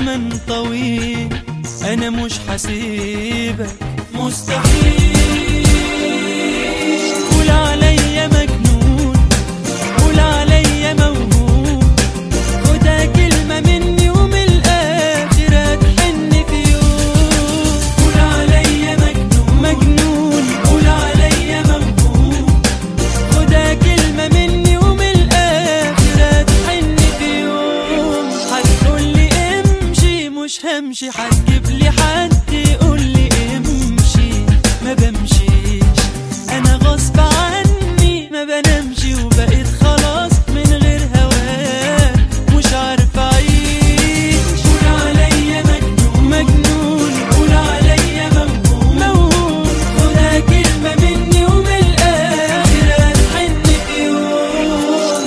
زمن طويل انا مش حسيبك مستحيل قول عليا مجنون قول عليا موهوب خدها كلمة مني ومن الآخر هتحن في يوم قول عليا مجنون مجنون قول عليا موهوب خدها كلمة مني ومن الآخر هتحن في يوم هتقولي امشي مش همشي هتجيب لي حد يقول لي امشي ما بمشيش انا غصب عني ما بنامش وبقيت خلاص من غير هواك مش عارف اعيش قول عليا مجنون مجنون قول عليا موهوم موهوم خدها كلمة مني ومن الآخر هتحن في يوم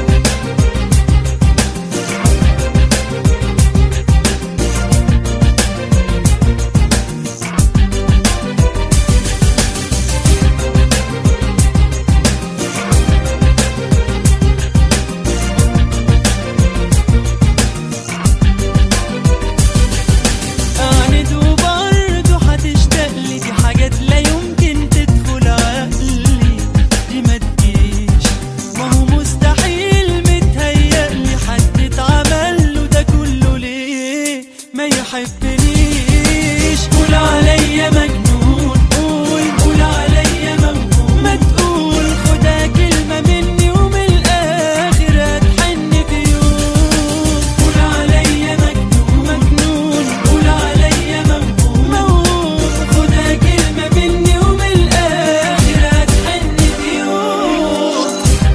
أعند وبرضه هتشتاق لي دي حاجات لا يمكن تدخل عقلي دي ما تجيش ما هو مستحيل متهيألي حد اتعمل له ده كله ليه ما يحبنيش قول عليا مجنون قول قول عليا موهوم ما تقول خدها كلمة مني ومن الآخر هتحن في يوم قول عليا مجنون مجنون قول عليا موهوم موهوم خدها كلمة مني ومن الآخر هتحن في يوم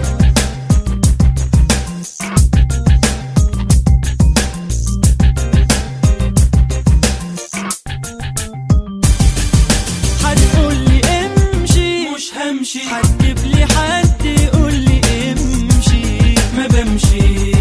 هتقولي امشي مش همشي هتجيب لي حد يقول لي امشي ما بمشي